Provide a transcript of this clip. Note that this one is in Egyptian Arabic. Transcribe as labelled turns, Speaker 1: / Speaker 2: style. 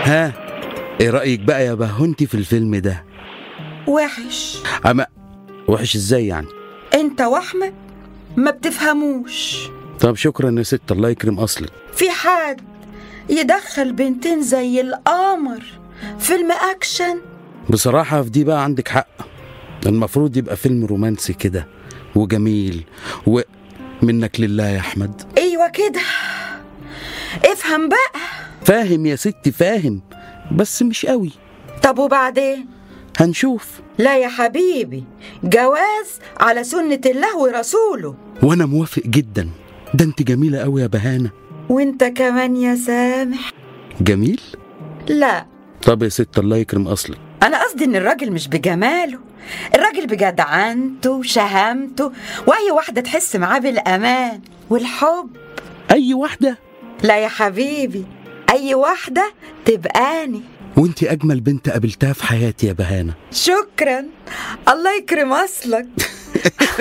Speaker 1: ها ايه رايك بقى يا بهونتي في الفيلم ده
Speaker 2: وحش
Speaker 1: اما وحش ازاي يعني
Speaker 2: انت واحمد ما بتفهموش
Speaker 1: طب شكرا يا ست الله يكرم اصلك
Speaker 2: في حد يدخل بنتين زي القمر فيلم اكشن
Speaker 1: بصراحه في دي بقى عندك حق المفروض يبقى فيلم رومانسي كده وجميل ومنك لله يا احمد
Speaker 2: ايوه كده افهم بقى
Speaker 1: فاهم يا ستي فاهم بس مش قوي
Speaker 2: طب وبعدين
Speaker 1: هنشوف
Speaker 2: لا يا حبيبي جواز على سنة الله ورسوله
Speaker 1: وانا موافق جدا ده انت جميله قوي يا بهانه
Speaker 2: وانت كمان يا سامح
Speaker 1: جميل
Speaker 2: لا
Speaker 1: طب يا ست الله يكرم اصلك
Speaker 2: انا قصدي ان الراجل مش بجماله الراجل بجدعنته وشهامته واي واحدة تحس معاه بالامان والحب
Speaker 1: اي واحده
Speaker 2: لا يا حبيبي اي واحدة تبقاني
Speaker 1: وانت اجمل بنت قابلتها في حياتي يا بهانه
Speaker 2: شكرا الله يكرم اصلك